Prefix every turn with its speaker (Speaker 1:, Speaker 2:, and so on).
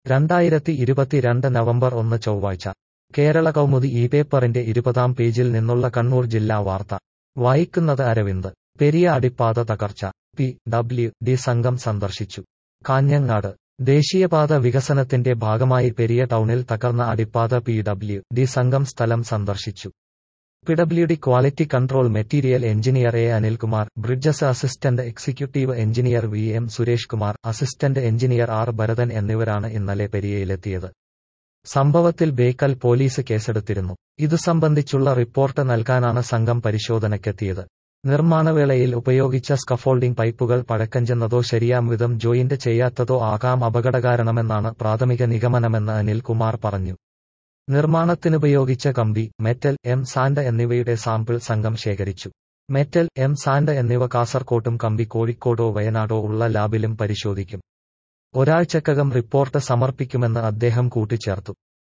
Speaker 1: രണ്ടായിരത്തി ഇരുപത്തിരണ്ട് നവംബർ ഒന്ന് ചൊവ്വാഴ്ച കേരള കൗമുദി ഈ പേപ്പറിന്റെ ഇരുപതാം പേജിൽ നിന്നുള്ള കണ്ണൂർ ജില്ലാ വാർത്ത വായിക്കുന്നത് അരവിന്ദ് പെരിയ അടിപ്പാത തകർച്ച പി ഡബ്ല്യു ഡി സംഘം സന്ദർശിച്ചു കാഞ്ഞങ്ങാട് ദേശീയപാത വികസനത്തിന്റെ ഭാഗമായി പെരിയ ടൗണിൽ തകർന്ന അടിപ്പാത പി ഡബ്ല്യു ഡി സംഘം സ്ഥലം സന്ദർശിച്ചു PWD quality control material engineer A Anilkumar bridges assistant executive engineer V M Suresh Kumar assistant engineer R Bharathan എന്നിവരാണ് ഇന്നലെ പെരിയയിലെത്തിയത് സംഭവത്തിൽ ബേക്കൽ പോലീസ് കേസെടുത്തിരുന്നു ഇതു സംബന്ധിച്ചുള്ള റിപ്പോർട്ട് നൽകാനാണ് സംഘം പരിശോധനയ്ക്കെത്തിയത് നിർമ്മാണവേളയിൽ ഉപയോഗിച്ച സ്കഫോൾഡിംഗ് പൈപ്പുകൾ പഴക്കം ചെന്നതോ ശരിയാം വിധം ജോയിന്റ് ചെയ്യാത്തതോ ആകാം അപകടകാരണമെന്നാണ് പ്രാഥമിക നിഗമനമെന്ന് അനിൽകുമാർ പറഞ്ഞു നിർമ്മാണത്തിനുപയോഗിച്ച കമ്പി മെറ്റൽ എം സാൻഡ് എന്നിവയുടെ സാമ്പിൾ സംഘം ശേഖരിച്ചു മെറ്റൽ എം സാൻഡ് എന്നിവ കാസർകോട്ടും കമ്പി കോഴിക്കോടോ വയനാടോ ഉള്ള ലാബിലും പരിശോധിക്കും ഒരാഴ്ചക്കകം റിപ്പോർട്ട് സമർപ്പിക്കുമെന്ന് അദ്ദേഹം കൂട്ടിച്ചേർത്തു